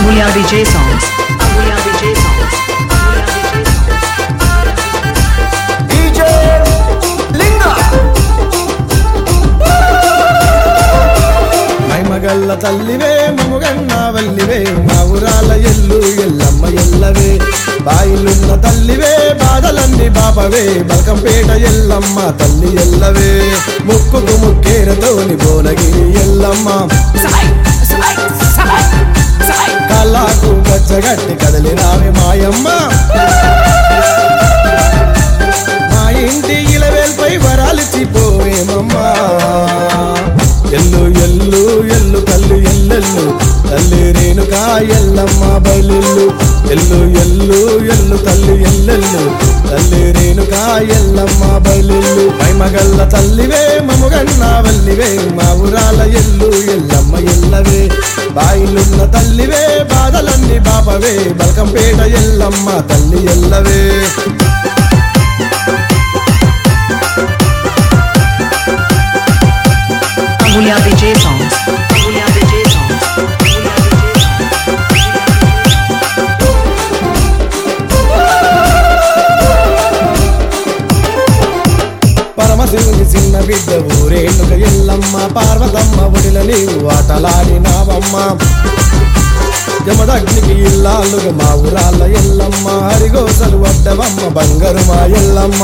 Amulya DJ songs. Amulya DJ songs. DJ లింగా మైమగల్ల తల్లివే మముగన్న వల్లివే మా ఊరాల ఎల్లు ఎల్లమ్మ ఎల్లవే బాయిలున్న తల్లివే బాధలన్నీ బాపవే బల్కంపేట ఎల్లమ్మ తల్లి ఎల్లవే ముక్కుకు ముక్కేరతోని బోనగిరి ఎల్లమ్మ కళ్ళకు గచ్చగట్టి కదలి రావి మాయమ్మ మా ఇంటి ఇలవేల్పై వరాలిచ్చిపోయేమమ్మా ఎల్లు ఎల్లు ఎల్లు తల్లి ఎల్లెల్లు తల్లి రేణుకా ఎల్లమ్మ బయలుల్లు ఎల్లు ఎల్లు ఎల్లు తల్లి ఎల్లెల్లు తల్లి రేణుకా ఎల్లమ్మ బయలుల్లు మైమగల్ల తల్లివే మముగన్న వల్లివే మా ఊరాల ఎల్లు ఎల్లమ్మ ఎల్లవే బాయిలున్న తల్లివే బాధలన్నీ బాపవే బల్కంపేట ఎల్లమ్మ తల్లి ఎల్లవే Amulya DJ songs. Amulya DJ songs. Amulya DJ songs. పరమశివుని చిన్న బిడ్డ ఊరేణుక ఎల్లమ్మ పార్వతమ్మ ఒడిల నీవు ఆటలాడినావమ్మ జమదగ్నికి ఇల్లాలుగా మా ఊరాల ఎల్లమ్మ హరిగోసలు వడ్డవమ్మ బంగారు మా ఎల్లమ్మ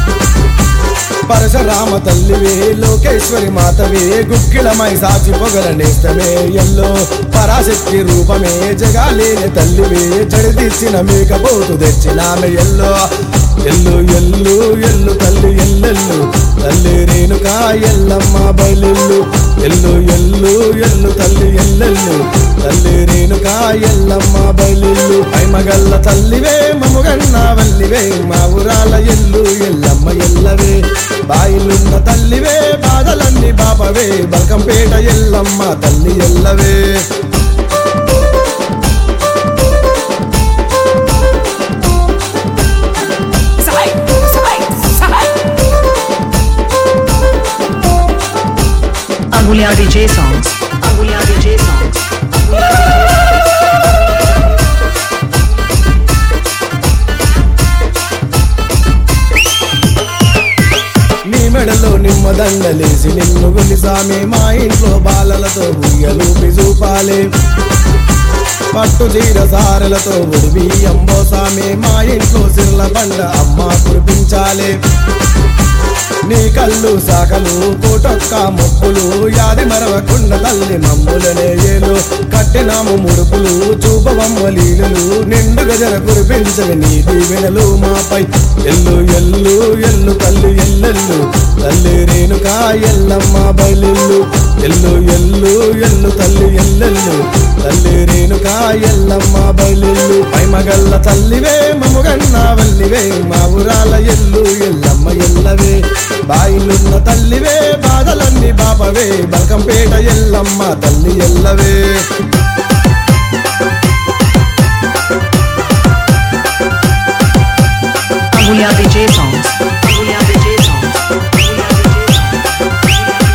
పరశురామ తల్లివే లోకేశ్వరి మాతవే గుక్కిలమై సాచి పొగల నేస్తమే ఎల్లో పరాశక్తి రూపమే జగాలేని తల్లివే జడిదిచ్చిన మేకపోతు తెచ్చినామె ఎల్లో ఎల్లు ఎల్లు ఎల్లు తల్లి ఎల్లెల్లు తల్లి రేణుకా ఎల్లమ్మ బయలెల్లు ఎల్లు ఎల్లు ఎల్లు తల్లి ఎల్లెల్లు తల్లి రేణుకా ఎల్లమ్మ బయలెల్లు ఐమగల్ల తల్లివే మముగన్న వల్లివే మా ఊరాల ఎల్లు ఎల్లమ్మ ఎల్లవే బాయిలున్న తల్లివే బాధలన్నీ బాపవే బల్కంపేట ఎల్లమ్మ తల్లి ఎల్లవే Amulya DJ songs. Amulya DJ songs. నీ మెడలో నిమ్మదండలేసి నిన్ను గొలిసామే మా ఇంట్లో బాలలతో ఉయ్యలూపి చూపాలే పట్టు చీర సారలతో ఉడివి అంబోసామే మా ఇంట్లో సిర్ల బండ అమ్మ కురిపించాలే నీ కళ్ళు సాకలు కోటొక్క మొక్కులు యాది మరవకుండ తల్లి మమ్ములనే ఏలు కట్టినాము ముడుపులు చూపవమ్మ లీలలు నిండుగా జర కురిపించని నీ దీవెనలు మాపై ఎల్లు ఎల్లు ఎల్లు తల్లి ఎల్లెల్లు తల్లి రేణుకా ఎల్లమ్మ బయలుల్లు ఎల్లు ఎల్లు ఎల్లు తల్లి ఎల్లెల్లు తల్లి రేణుకా ఎల్లమ్మ బయలుల్లు మైమగల్ల తల్లివే మముగన్న వల్లివే మా ఊరాల ఎల్లు ఎల్లమ్మ ఎల్లవే బాయిలున్న తల్లివే బాధలన్నీ బాపవే బల్కంపేట ఎల్లమ్మ తల్లి ఎల్లవే Amulya DJ songs. Amulya DJ songs. Amulya DJ songs.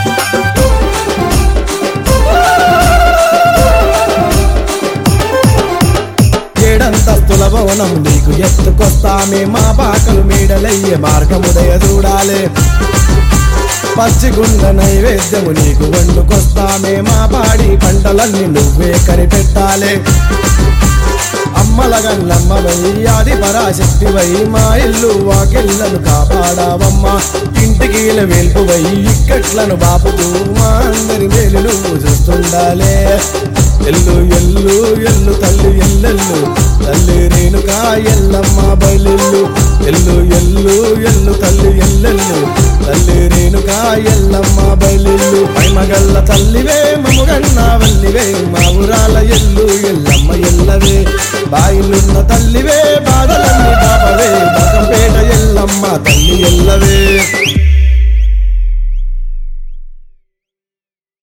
ఏడంతస్తుల భవనం నీకు ఎత్తుకొస్తామే మా పాకలు మేడలయ్యే మార్గముదయ చూడాలే పచ్చిగుండ నైవేద్యము నీకు వండుకొస్తామే మా పాడి పంటలన్నీ నువ్వే కనిపెట్టాలే అమ్మల గల్లమ్మవై ఆది పరాశక్తివై మా ఇల్లు వాకిళ్ళను కాపాడావమ్మా ఇంటికి వెల్పువై ఇక్కట్లను బాపుతూ మా అందరి మేలు నువ్వు చూస్తుండాలే ఎల్లు ఎల్లు ఎల్లు తల్లి ఎల్లెల్లు తల్లి రేణుకా ఎల్లమ్మ బయలెల్లు ఎల్లు ఎల్లు ఎల్లు తల్లి ఎల్లెల్లు తల్లి రేణుకా ఎల్లమ్మ బయలెల్లు మైమగల్ల తల్లివే మముగన్న వల్లివే మా ఊరాల ఎల్లు ఎల్లమ్మ ఎల్లవే బాయిలున్న తల్లివే బాధలన్నీ బాపవే బకంపేట ఎల్లమ్మ తల్లి ఎల్లవే